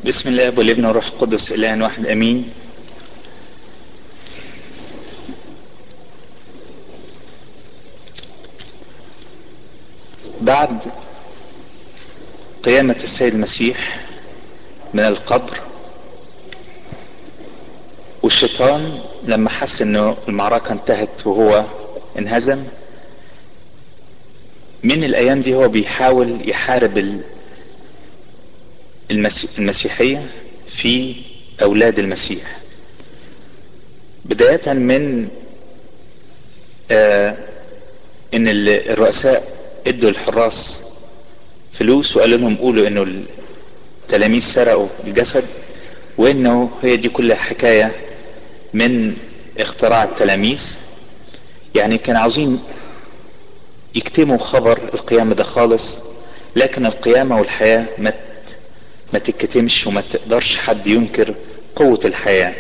بسم الله والابن والروح القدس اله واحد امين بعد قيامة السيد المسيح من القبر والشيطان لما حس انه المعركة انتهت وهو انهزم من الايام دي هو بيحاول يحارب المسيحية في اولاد المسيح بداية من آه ان الرؤساء ادوا الحراس فلوس وقالوا لهم قولوا انه التلاميذ سرقوا الجسد وانه هي دي كلها حكاية من اختراع التلاميذ يعني كانوا عاوزين يكتموا خبر القيامة ده خالص لكن القيامة والحياة ما ما تتكتمش وما تقدرش حد ينكر قوة الحياة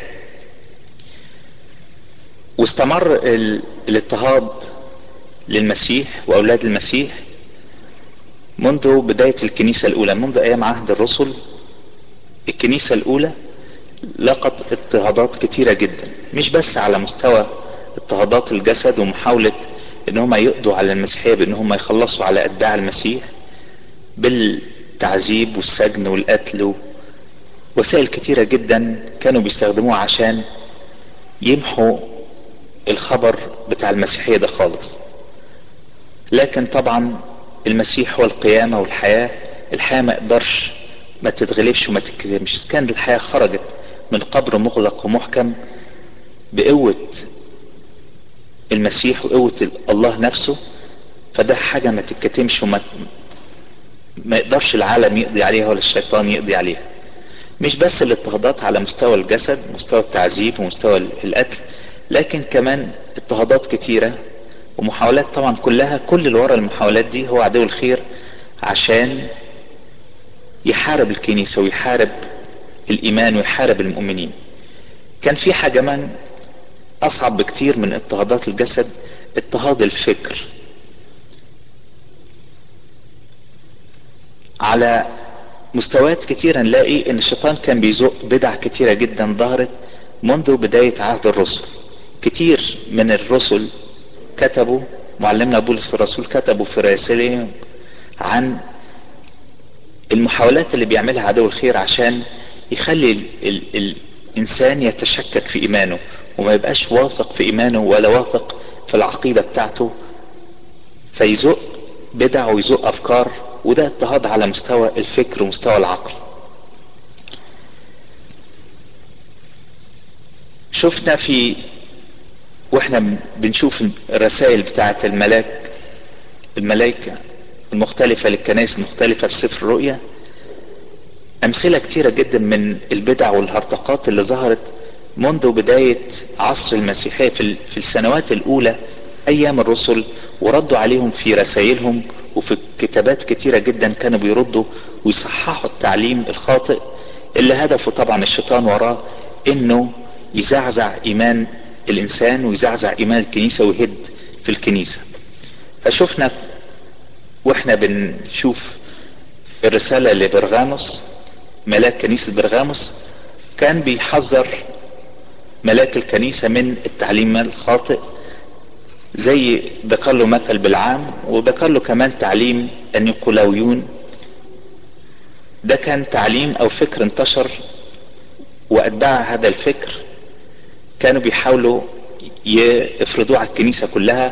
واستمر الاضطهاد للمسيح واولاد المسيح منذ بداية الكنيسة الاولى منذ ايام عهد الرسل الكنيسة الاولى لقت اضطهادات كتيرة جدا مش بس على مستوى اضطهادات الجسد ومحاولة ان هم يقضوا على المسيحية بان هم يخلصوا على اتباع المسيح بالتعذيب والسجن والقتل وسائل كتيرة جدا كانوا بيستخدموها عشان يمحوا الخبر بتاع المسيحية ده خالص لكن طبعا المسيح هو القيامة والحياة الحياة ما يقدرش ما تتغلبش وما تتكلمش كان الحياة خرجت من قبر مغلق ومحكم بقوة المسيح وقوة الله نفسه فده حاجة ما تتكتمش وما ما يقدرش العالم يقضي عليها ولا الشيطان يقضي عليها مش بس الاضطهادات على مستوى الجسد مستوى التعذيب ومستوى القتل لكن كمان اضطهادات كتيرة ومحاولات طبعا كلها كل اللي ورا المحاولات دي هو عدو الخير عشان يحارب الكنيسة ويحارب الإيمان ويحارب المؤمنين كان في حاجة من أصعب بكتير من اضطهادات الجسد اضطهاد الفكر على مستويات كتيرة نلاقي ان الشيطان كان بيزق بدع كتيرة جدا ظهرت منذ بداية عهد الرسل كتير من الرسل كتبوا معلمنا بولس الرسول كتبوا في رسائلهم عن المحاولات اللي بيعملها عدو الخير عشان يخلي ال ال الانسان يتشكك في ايمانه وما يبقاش واثق في ايمانه ولا واثق في العقيدة بتاعته فيزق بدع ويزق افكار وده اضطهاد على مستوى الفكر ومستوى العقل شفنا في واحنا بنشوف الرسائل بتاعت الملاك الملائكة المختلفة للكنائس المختلفة في سفر الرؤيا امثلة كتيرة جدا من البدع والهرطقات اللي ظهرت منذ بداية عصر المسيحية في, في السنوات الاولى ايام الرسل وردوا عليهم في رسائلهم وفي كتابات كتيرة جدا كانوا بيردوا ويصححوا التعليم الخاطئ اللي هدفه طبعا الشيطان وراه انه يزعزع ايمان الانسان ويزعزع ايمان الكنيسة ويهد في الكنيسة فشفنا واحنا بنشوف الرسالة لبرغاموس ملاك كنيسة برغاموس كان بيحذر ملاك الكنيسة من التعليم الخاطئ زي ذكر له مثل بالعام وذكر له كمان تعليم النيقولاويون ده كان تعليم او فكر انتشر واتباع هذا الفكر كانوا بيحاولوا يفرضوه على الكنيسة كلها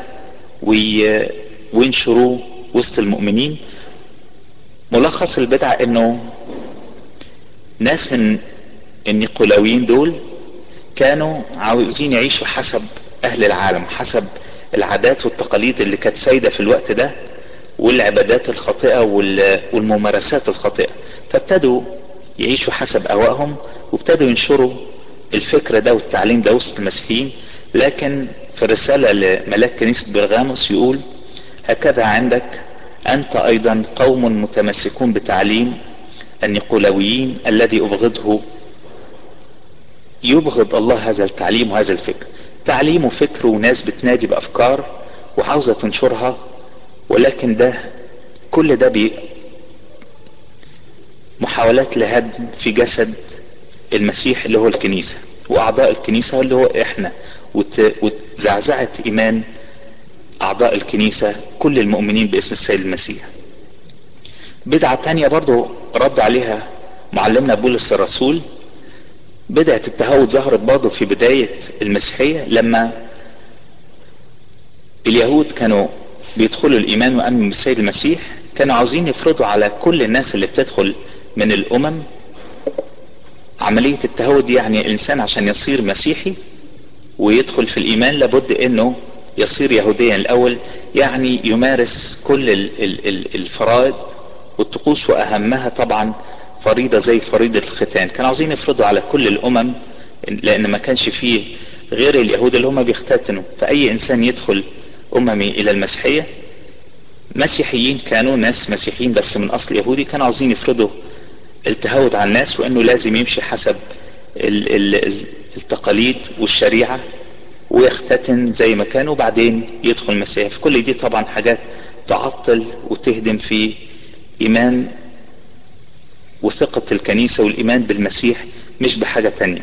وينشروه وسط المؤمنين ملخص البدعة انه ناس من النيقولاويين دول كانوا عاوزين يعيشوا حسب اهل العالم حسب العادات والتقاليد اللي كانت سايدة في الوقت ده والعبادات الخاطئة والممارسات الخاطئة فابتدوا يعيشوا حسب اهوائهم وابتدوا ينشروا الفكر ده والتعليم ده وسط المسيحيين لكن في الرسالة لملاك كنيسة برغاموس يقول هكذا عندك انت ايضا قوم متمسكون بتعليم النيقولاويين الذي ابغضه يبغض الله هذا التعليم وهذا الفكر تعليم وفكر وناس بتنادي بافكار وعاوزة تنشرها ولكن ده كل ده بي محاولات لهدم في جسد المسيح اللي هو الكنيسة واعضاء الكنيسة اللي هو احنا وتزعزعت ايمان اعضاء الكنيسة كل المؤمنين باسم السيد المسيح بدعة تانية برضو رد عليها معلمنا بولس الرسول بدعة التهود ظهرت برضو في بداية المسيحية لما اليهود كانوا بيدخلوا الايمان وامنوا بالسيد المسيح كانوا عاوزين يفرضوا على كل الناس اللي بتدخل من الامم عملية التهود يعني الانسان عشان يصير مسيحي ويدخل في الايمان لابد انه يصير يهوديا الاول يعني يمارس كل الفرائض والطقوس واهمها طبعا فريضة زي فريضة الختان كانوا عاوزين يفرضوا على كل الامم لان ما كانش فيه غير اليهود اللي هم بيختتنوا فاي انسان يدخل اممي الى المسيحية مسيحيين كانوا ناس مسيحيين بس من اصل يهودي كانوا عاوزين يفرضوا التهود على الناس وانه لازم يمشي حسب التقاليد والشريعة ويختتن زي ما كان وبعدين يدخل المسيح في كل دي طبعا حاجات تعطل وتهدم في ايمان وثقة الكنيسة والايمان بالمسيح مش بحاجة تانية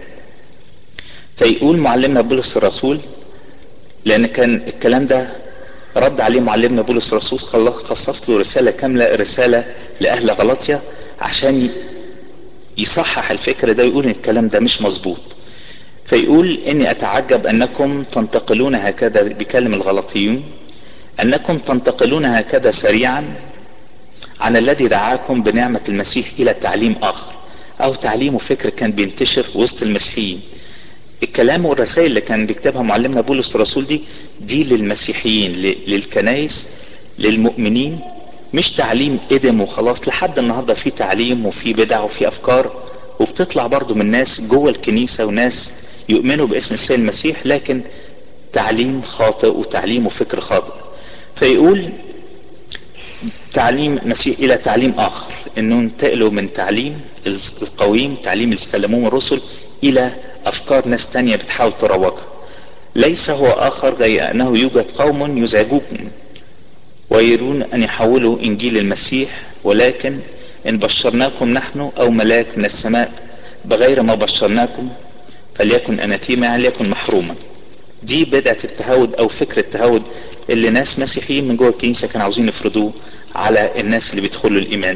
فيقول معلمنا بولس الرسول لان كان الكلام ده رد عليه معلمنا بولس الرسول خصص له رسالة كاملة رسالة لأهل غلطية عشان يصحح الفكر ده ويقول ان الكلام ده مش مظبوط فيقول اني اتعجب انكم تنتقلون هكذا بكلم الغلطيون انكم تنتقلون هكذا سريعا عن الذي دعاكم بنعمة المسيح الى تعليم اخر او تعليم وفكر كان بينتشر وسط المسيحيين الكلام والرسائل اللي كان بيكتبها معلمنا بولس الرسول دي دي للمسيحيين للكنايس للمؤمنين مش تعليم ادم وخلاص لحد النهاردة في تعليم وفي بدع وفي افكار وبتطلع برضو من ناس جوه الكنيسة وناس يؤمنوا باسم السيد المسيح لكن تعليم خاطئ وتعليم وفكر خاطئ فيقول تعليم المسيح الى تعليم اخر انه انتقلوا من تعليم القويم تعليم اللي استلموه الرسل الى افكار ناس تانية بتحاول تروجها ليس هو اخر غير انه يوجد قوم يزعجوكم ويرون ان يحولوا انجيل المسيح ولكن ان بشرناكم نحن او ملاك من السماء بغير ما بشرناكم فليكن اناثيما يعني ليكن محروما دي بدعة التهود او فكر التهود اللي ناس مسيحيين من جوه الكنيسة كانوا عاوزين يفرضوه على الناس اللي بيدخلوا الايمان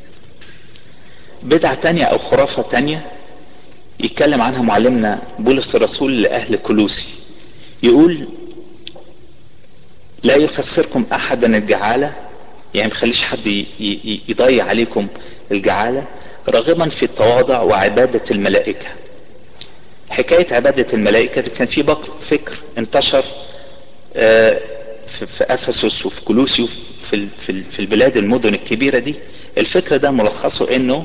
بدعة تانية او خرافة تانية يتكلم عنها معلمنا بولس الرسول لأهل كلوسي يقول لا يخسركم أحدا الجعالة يعني مخليش حد يضيع عليكم الجعالة راغبا في التواضع وعبادة الملائكة حكاية عبادة الملائكة كان في بقر فكر انتشر في أفسس وفي كلوسي في في البلاد المدن الكبيرة دي الفكرة ده ملخصه انه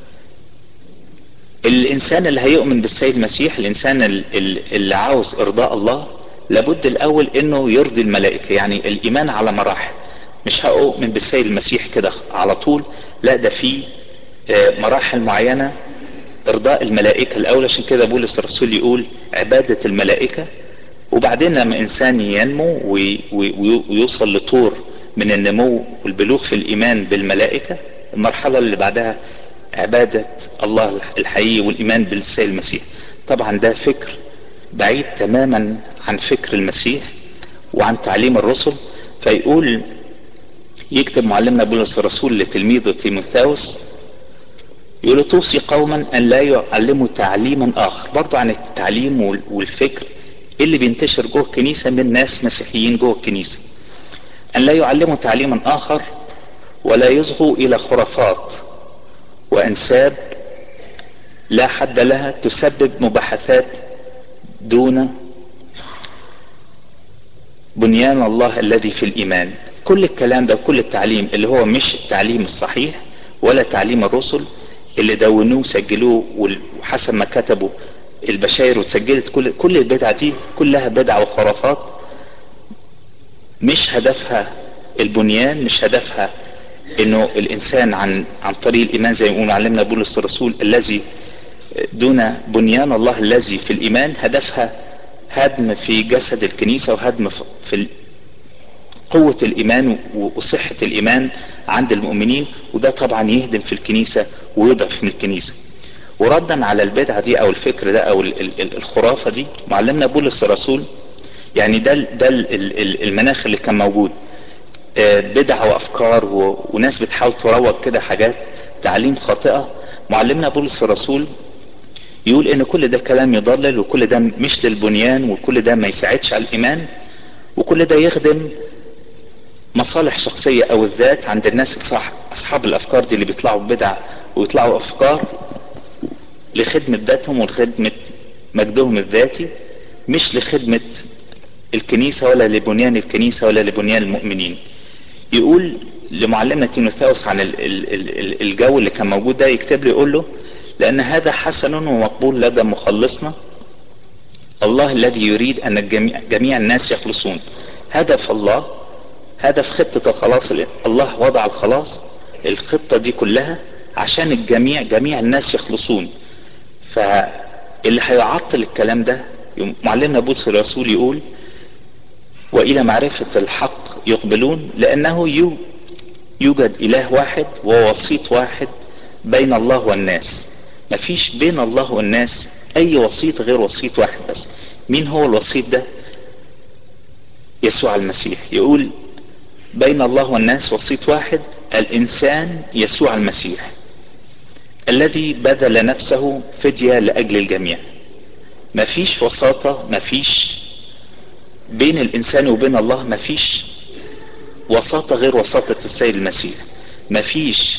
الانسان اللي هيؤمن بالسيد المسيح الانسان اللي عاوز ارضاء الله لابد الاول انه يرضي الملائكة يعني الايمان على مراحل مش هؤمن بالسيد المسيح كده على طول لا ده في مراحل معينة ارضاء الملائكة الاول عشان كده بولس الرسول يقول عبادة الملائكة وبعدين لما انسان ينمو ويوصل لطور من النمو والبلوغ في الايمان بالملائكة المرحلة اللي بعدها عبادة الله الحقيقي والإيمان بالسيد المسيح طبعا ده فكر بعيد تماما عن فكر المسيح وعن تعليم الرسل فيقول يكتب معلمنا بولس الرسول لتلميذه تيموثاوس يقول توصي قوما أن لا يعلموا تعليما آخر برضو عن التعليم والفكر اللي بينتشر جوه الكنيسة من ناس مسيحيين جوه الكنيسة أن لا يعلموا تعليما آخر ولا يصغوا إلى خرافات وأنساب لا حد لها تسبب مباحثات دون بنيان الله الذي في الإيمان كل الكلام ده وكل التعليم اللي هو مش التعليم الصحيح ولا تعليم الرسل اللي دونوه وسجلوه وحسب ما كتبوا البشاير وتسجلت كل كل البدع دي كلها بدع وخرافات مش هدفها البنيان مش هدفها انه الانسان عن عن طريق الايمان زي ما يقول علمنا بولس الرسول الذي دون بنيان الله الذي في الايمان هدفها هدم في جسد الكنيسه وهدم في قوة الإيمان وصحة الإيمان عند المؤمنين وده طبعا يهدم في الكنيسة ويضعف من الكنيسة وردا على البدعة دي او الفكر ده او الخرافة دي معلمنا بولس الرسول يعني ده ده المناخ اللي كان موجود بدع وافكار وناس بتحاول تروج كده حاجات تعليم خاطئة معلمنا بولس الرسول يقول ان كل ده كلام يضلل وكل ده مش للبنيان وكل ده ما يساعدش على الايمان وكل ده يخدم مصالح شخصية او الذات عند الناس الصح اصحاب الافكار دي اللي بيطلعوا بدع ويطلعوا افكار لخدمة ذاتهم ولخدمة مجدهم الذاتي مش لخدمة الكنيسة ولا لبنيان الكنيسة ولا لبنيان المؤمنين يقول لمعلمنا تيموثاوس عن الجو اللي كان موجود ده يكتب له يقول له لأن هذا حسن ومقبول لدى مخلصنا الله الذي يريد أن الجميع جميع الناس يخلصون هدف الله هدف خطة الخلاص الله وضع الخلاص الخطة دي كلها عشان الجميع جميع الناس يخلصون فاللي هيعطل الكلام ده معلمنا بولس الرسول يقول وإلى معرفة الحق يقبلون لأنه يوجد إله واحد ووسيط واحد بين الله والناس مفيش بين الله والناس أي وسيط غير وسيط واحد بس مين هو الوسيط ده يسوع المسيح يقول بين الله والناس وسيط واحد الإنسان يسوع المسيح الذي بذل نفسه فدية لأجل الجميع مفيش وساطة مفيش بين الإنسان وبين الله مفيش وساطة غير وساطة السيد المسيح مفيش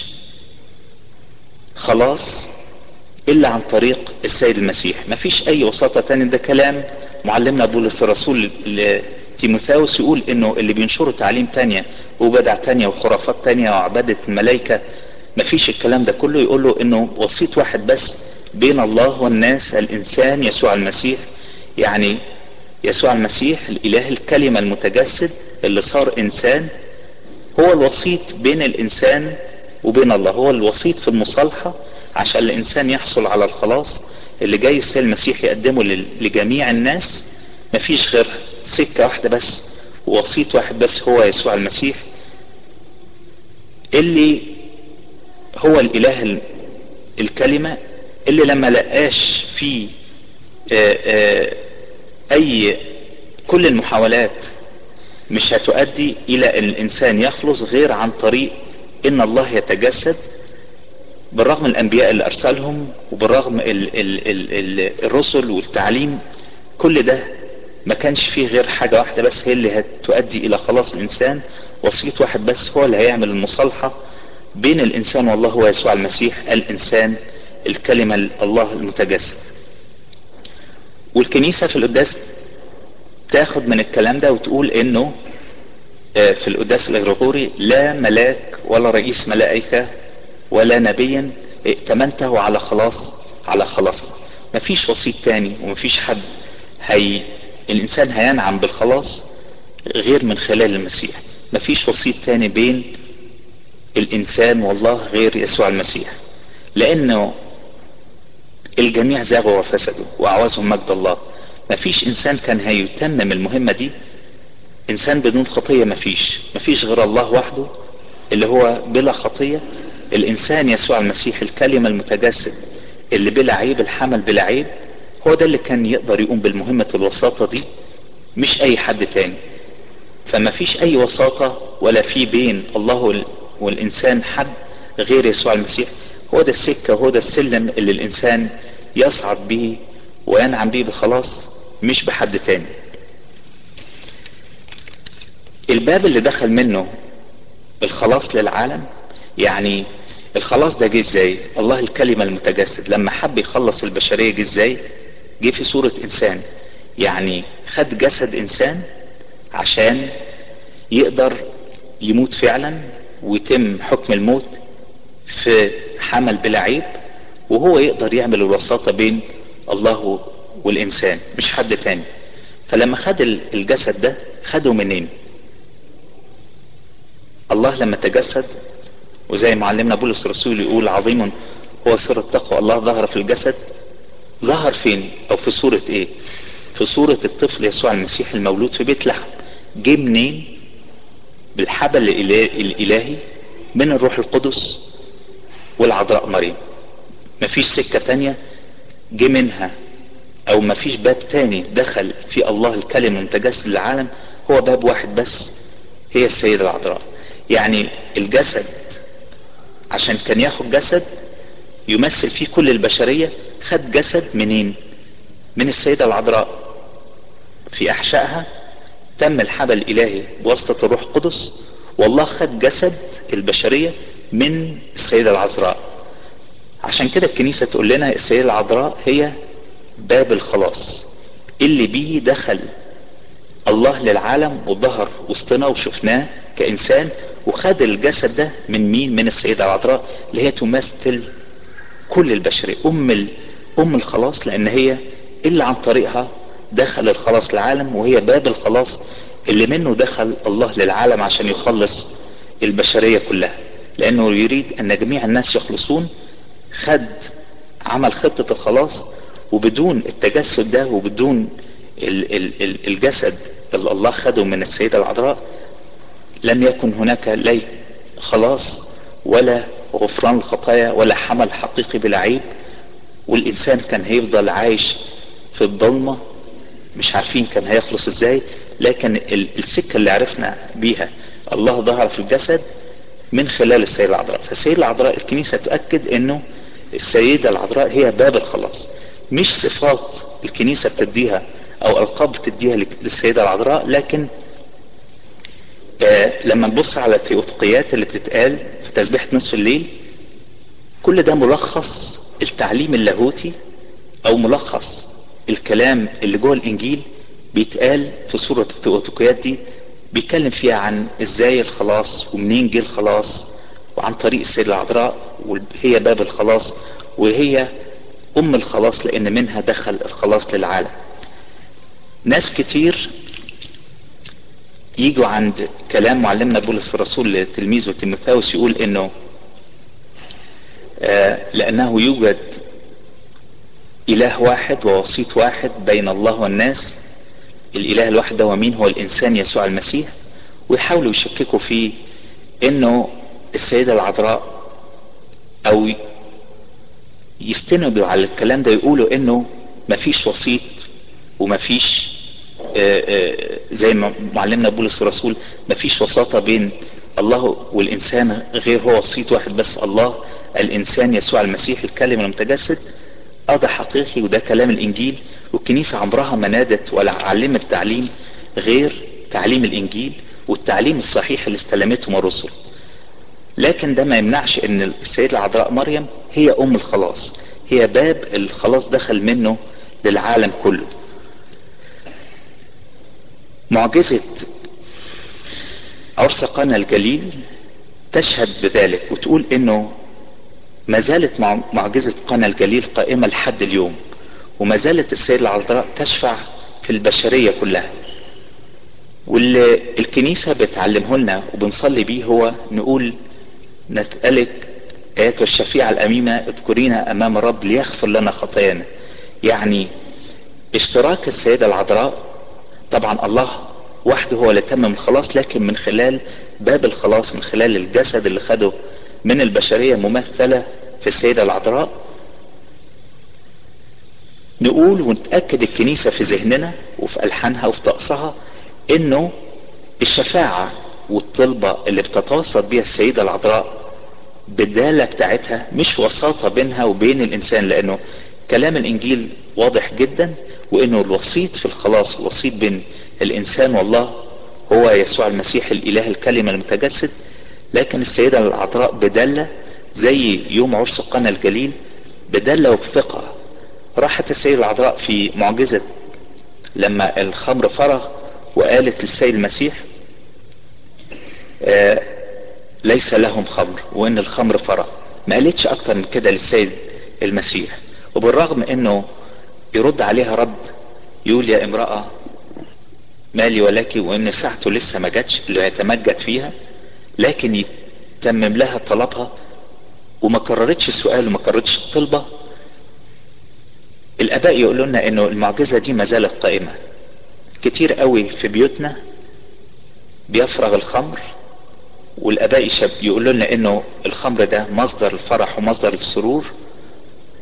خلاص إلا عن طريق السيد المسيح مفيش أي وساطة تاني ده كلام معلمنا بولس الرسول تيموثاوس يقول إنه اللي بينشروا تعليم تانية وبدع تانية وخرافات تانية وعبادة الملائكة مفيش الكلام ده كله يقول له إنه وسيط واحد بس بين الله والناس الإنسان يسوع المسيح يعني يسوع المسيح الإله الكلمة المتجسد اللي صار إنسان هو الوسيط بين الإنسان وبين الله هو الوسيط في المصالحة عشان الإنسان يحصل على الخلاص اللي جاي السيد المسيح يقدمه لجميع الناس مفيش غير سكة واحدة بس ووسيط واحد بس هو يسوع المسيح اللي هو الإله الكلمة اللي لما لقاش فيه أي كل المحاولات مش هتؤدي إلى أن الإنسان يخلص غير عن طريق إن الله يتجسد بالرغم الأنبياء اللي أرسلهم وبالرغم ال ال ال ال الرسل والتعليم كل ده ما كانش فيه غير حاجة واحدة بس هي اللي هتؤدي إلى خلاص الإنسان وسيط واحد بس هو اللي هيعمل المصالحة بين الإنسان والله هو يسوع المسيح الإنسان الكلمة الله المتجسد والكنيسة في القداس تاخد من الكلام ده وتقول انه في القداس الغريغوري لا ملاك ولا رئيس ملائكة ولا نبيا ائتمنته على خلاص على خلاصنا مفيش وسيط تاني ومفيش حد هي الانسان هينعم بالخلاص غير من خلال المسيح مفيش وسيط تاني بين الانسان والله غير يسوع المسيح لانه الجميع زاغوا وفسدوا واعوزهم مجد الله مفيش انسان كان هيتمم المهمة دي انسان بدون خطية مفيش مفيش غير الله وحده اللي هو بلا خطية الانسان يسوع المسيح الكلمة المتجسد اللي بلا عيب الحمل بلا عيب هو ده اللي كان يقدر يقوم بالمهمة الوساطة دي مش اي حد تاني فما فيش اي وساطة ولا في بين الله والانسان حد غير يسوع المسيح هو ده السكة وهو ده السلم اللي الانسان يصعد به وينعم به بخلاص مش بحد تاني الباب اللي دخل منه الخلاص للعالم يعني الخلاص ده جه ازاي الله الكلمة المتجسد لما حب يخلص البشرية جه ازاي جه في صورة انسان يعني خد جسد انسان عشان يقدر يموت فعلا ويتم حكم الموت في حمل بلا عيب وهو يقدر يعمل الوساطة بين الله والإنسان مش حد تاني فلما خد الجسد ده خده منين الله لما تجسد وزي معلمنا بولس الرسول يقول عظيم هو سر التقوى الله ظهر في الجسد ظهر فين او في صورة ايه في صورة الطفل يسوع المسيح المولود في بيت لحم جه منين بالحبل الالهي من الروح القدس والعذراء مريم مفيش سكة تانية جه منها او مفيش باب تاني دخل في الله الكلمة المتجسد للعالم هو باب واحد بس هي السيدة العذراء يعني الجسد عشان كان ياخد جسد يمثل فيه كل البشرية خد جسد منين من السيدة العذراء في احشائها تم الحبل الالهي بواسطة الروح القدس والله خد جسد البشرية من السيدة العذراء عشان كده الكنيسة تقول لنا السيدة العذراء هي باب الخلاص اللي بيه دخل الله للعالم وظهر وسطنا وشفناه كإنسان وخد الجسد ده من مين من السيدة العذراء اللي هي تمثل كل البشرية أم ال... أم الخلاص لأن هي اللي عن طريقها دخل الخلاص للعالم وهي باب الخلاص اللي منه دخل الله للعالم عشان يخلص البشرية كلها لأنه يريد أن جميع الناس يخلصون خد عمل خطة الخلاص وبدون التجسد ده وبدون ال ال ال الجسد اللي الله خده من السيدة العذراء لم يكن هناك لا خلاص ولا غفران الخطايا ولا حمل حقيقي بلا عيب والإنسان كان هيفضل عايش في الضلمة مش عارفين كان هيخلص ازاي لكن السكة اللي عرفنا بيها الله ظهر في الجسد من خلال السيدة العذراء فالسيدة العذراء الكنيسة تؤكد انه السيدة العذراء هي باب الخلاص مش صفات الكنيسة بتديها او القاب بتديها للسيدة العذراء لكن آه لما نبص على الثيوتقيات اللي بتتقال في تسبيحة نصف الليل كل ده ملخص التعليم اللاهوتي او ملخص الكلام اللي جوه الانجيل بيتقال في سورة الثيوتقيات دي بيتكلم فيها عن ازاي الخلاص ومنين جه الخلاص وعن طريق السيدة العذراء وهي باب الخلاص وهي ام الخلاص لان منها دخل الخلاص للعالم ناس كتير يجوا عند كلام معلمنا بولس الرسول لتلميذه تيموثاوس يقول انه آه لانه يوجد اله واحد ووسيط واحد بين الله والناس الاله الواحد هو مين هو الانسان يسوع المسيح ويحاولوا يشككوا في انه السيدة العذراء او يستندوا على الكلام ده يقولوا انه مفيش وسيط ومفيش زي ما معلمنا بولس الرسول مفيش وساطة بين الله والإنسان غير هو وسيط واحد بس الله الإنسان يسوع المسيح الكلمة المتجسد اه ده حقيقي وده كلام الإنجيل والكنيسة عمرها ما نادت ولا علمت تعليم غير تعليم الإنجيل والتعليم الصحيح اللي استلمته الرسل لكن ده ما يمنعش ان السيدة العذراء مريم هي ام الخلاص هي باب الخلاص دخل منه للعالم كله معجزة عرس قنا الجليل تشهد بذلك وتقول انه ما زالت معجزة قنا الجليل قائمة لحد اليوم وما زالت السيدة العذراء تشفع في البشرية كلها واللي الكنيسة بتعلمه لنا وبنصلي بيه هو نقول نسألك آيات الشفيعة الأميمة اذكرينا أمام الرب ليغفر لنا خطايانا يعني اشتراك السيدة العذراء طبعا الله وحده هو اللي تمم الخلاص لكن من خلال باب الخلاص من خلال الجسد اللي خده من البشرية ممثلة في السيدة العذراء نقول ونتأكد الكنيسة في ذهننا وفي ألحانها وفي طقسها انه الشفاعة والطلبة اللي بتتوسط بيها السيدة العذراء بالدالة بتاعتها مش وساطة بينها وبين الإنسان لأنه كلام الإنجيل واضح جدا وإنه الوسيط في الخلاص الوسيط بين الإنسان والله هو يسوع المسيح الإله الكلمة المتجسد لكن السيدة العذراء بدالة زي يوم عرس قنا الجليل بدالة وبثقة راحت السيدة العذراء في معجزة لما الخمر فرغ وقالت للسيد المسيح آه ليس لهم خمر وان الخمر فرغ ما قالتش اكتر من كده للسيد المسيح وبالرغم انه يرد عليها رد يقول يا امرأة مالي ولك وان ساعته لسه ما جاتش اللي هيتمجد فيها لكن يتمم لها طلبها وما كررتش السؤال وما كررتش الطلبة الاباء يقولوا لنا انه المعجزة دي ما زالت قائمة كتير قوي في بيوتنا بيفرغ الخمر والاباء يقولوا لنا انه الخمر ده مصدر الفرح ومصدر السرور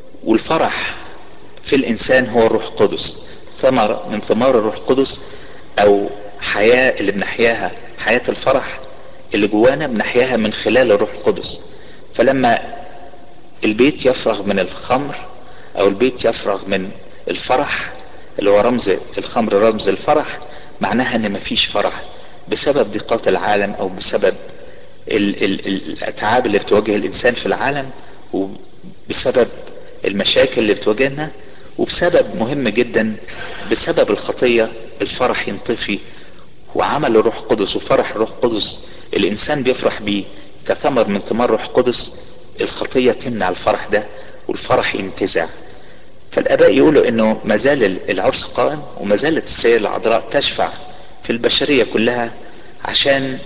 الفرح في الانسان هو الروح القدس ثمر من ثمار الروح القدس او حياة اللي بنحياها حياة الفرح اللي جوانا بنحياها من خلال الروح القدس فلما البيت يفرغ من الخمر او البيت يفرغ من الفرح اللي هو رمز الخمر رمز الفرح معناها ان مفيش فرح بسبب ضيقات العالم او بسبب ال ال الاتعاب اللي بتواجه الانسان في العالم وبسبب المشاكل اللي بتواجهنا وبسبب مهم جدا بسبب الخطية الفرح ينطفي وعمل الروح القدس وفرح الروح القدس الانسان بيفرح بيه كثمر من ثمار الروح القدس الخطية تمنع الفرح ده والفرح ينتزع فالاباء يقولوا انه ما زال العرس قائم وما زالت السيدة العذراء تشفع في البشرية كلها عشان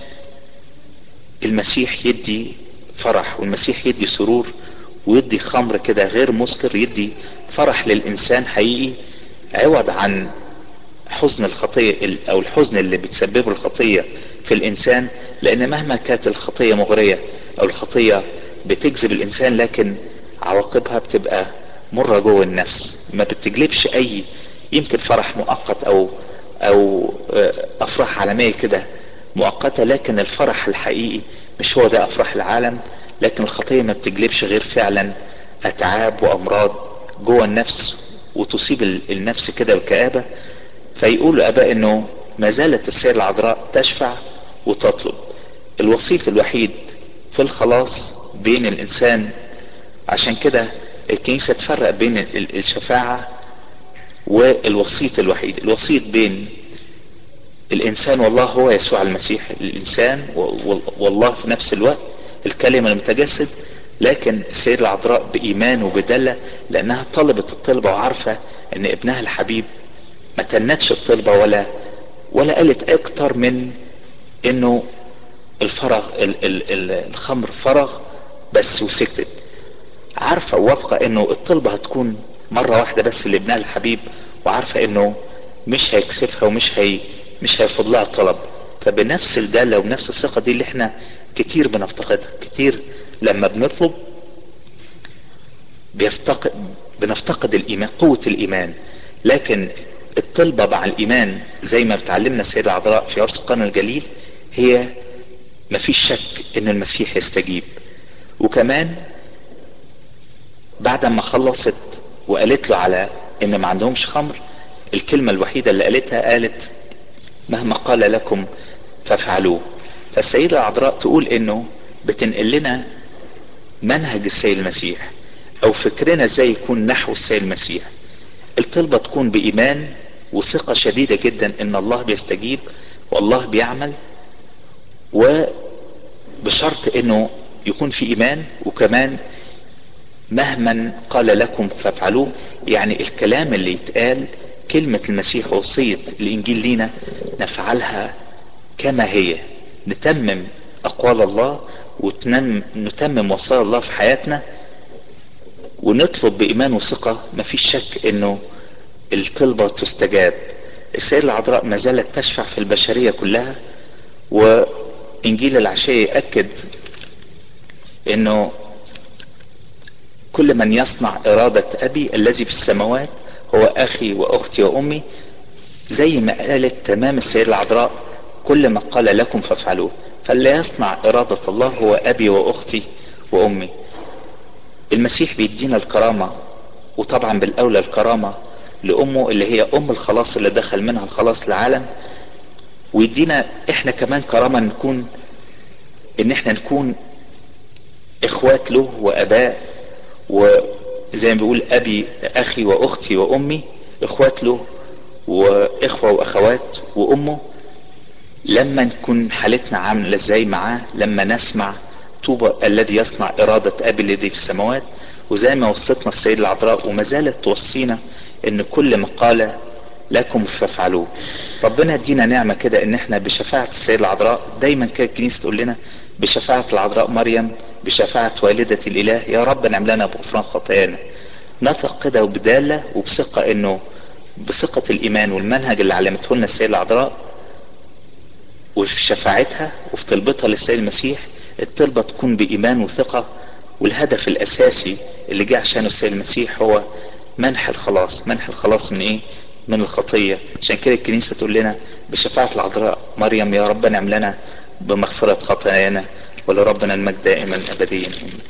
المسيح يدي فرح والمسيح يدي سرور ويدي خمر كده غير مسكر يدي فرح للإنسان حقيقي عوض عن حزن الخطية أو الحزن اللي بتسببه الخطية في الإنسان لأن مهما كانت الخطية مغرية أو الخطية بتجذب الإنسان لكن عواقبها بتبقى مرة جوه النفس ما بتجلبش أي يمكن فرح مؤقت أو أو أفراح عالمية كده مؤقتة لكن الفرح الحقيقي مش هو ده أفراح العالم لكن الخطية ما بتجلبش غير فعلا أتعاب وأمراض جوه النفس وتصيب النفس كده بكآبة فيقولوا أباء أنه ما زالت السيدة العذراء تشفع وتطلب الوسيط الوحيد في الخلاص بين الإنسان عشان كده الكنيسة تفرق بين الشفاعة والوسيط الوحيد الوسيط بين الإنسان والله هو يسوع المسيح الإنسان والله في نفس الوقت الكلمة المتجسد لكن السيدة العذراء بإيمان وبدلة لأنها طلبت الطلبة وعارفة أن ابنها الحبيب ما تنتش الطلبة ولا ولا قالت أكتر من أنه الفرغ ال ال ال الخمر فرغ بس وسكتت عارفة وواثقة أنه الطلبة هتكون مرة واحدة بس لابنها الحبيب وعارفة أنه مش هيكسفها ومش هي مش هيرفض لها طلب فبنفس الدالة وبنفس الثقة دي اللي احنا كتير بنفتقدها كتير لما بنطلب بيفتقد بنفتقد الايمان قوة الايمان لكن الطلبة مع الايمان زي ما بتعلمنا السيدة العذراء في عرس القرن الجليل هي مفيش شك ان المسيح يستجيب وكمان بعد ما خلصت وقالت له على ان ما عندهمش خمر الكلمة الوحيدة اللي قالتها قالت مهما قال لكم فافعلوه فالسيدة العذراء تقول انه بتنقل لنا منهج السيد المسيح او فكرنا ازاي يكون نحو السيد المسيح الطلبة تكون بإيمان وثقة شديدة جدا ان الله بيستجيب والله بيعمل وبشرط انه يكون في ايمان وكمان مهما قال لكم فافعلوه يعني الكلام اللي يتقال كلمة المسيح وصية الانجيل لينا نفعلها كما هي نتمم اقوال الله ونتمم وصايا الله في حياتنا ونطلب بإيمان وثقة مفيش شك انه الطلبة تستجاب السيدة العذراء ما زالت تشفع في البشرية كلها وإنجيل العشية يأكد انه كل من يصنع إرادة أبي الذي في السماوات هو أخي وأختي وأمي زي ما قالت تمام السيدة العذراء كل ما قال لكم فافعلوه فاللي يصنع إرادة الله هو أبي وأختي وأمي المسيح بيدينا الكرامة وطبعا بالأولى الكرامة لأمه اللي هي أم الخلاص اللي دخل منها الخلاص للعالم ويدينا احنا كمان كرامة نكون ان احنا نكون اخوات له واباء وزي ما بيقول ابي اخي واختي وامي اخوات له واخوة واخوات وامه لما نكون حالتنا عاملة ازاي معاه لما نسمع طوبى الذي يصنع ارادة ابي الذي في السماوات وزي ما وصتنا السيد العذراء وما زالت توصينا ان كل ما قال لكم فافعلوه ربنا يدينا نعمة كده ان احنا بشفاعة السيد العذراء دايما كده الكنيسة تقول لنا بشفاعة العذراء مريم بشفاعة والدة الاله يا رب نعم لنا بغفران خطايانا نثق كده وبدالة وبثقة انه بثقة الايمان والمنهج اللي علمته لنا السيد العذراء وفي شفاعتها وفي طلبتها للسيد المسيح الطلبة تكون بإيمان وثقة والهدف الاساسي اللي جه عشانه السيد المسيح هو منح الخلاص منح الخلاص من ايه من الخطية عشان كده الكنيسة تقول لنا بشفاعة العذراء مريم يا رب نعم لنا بمغفرة خطايانا ولربنا المجد دائما ابديا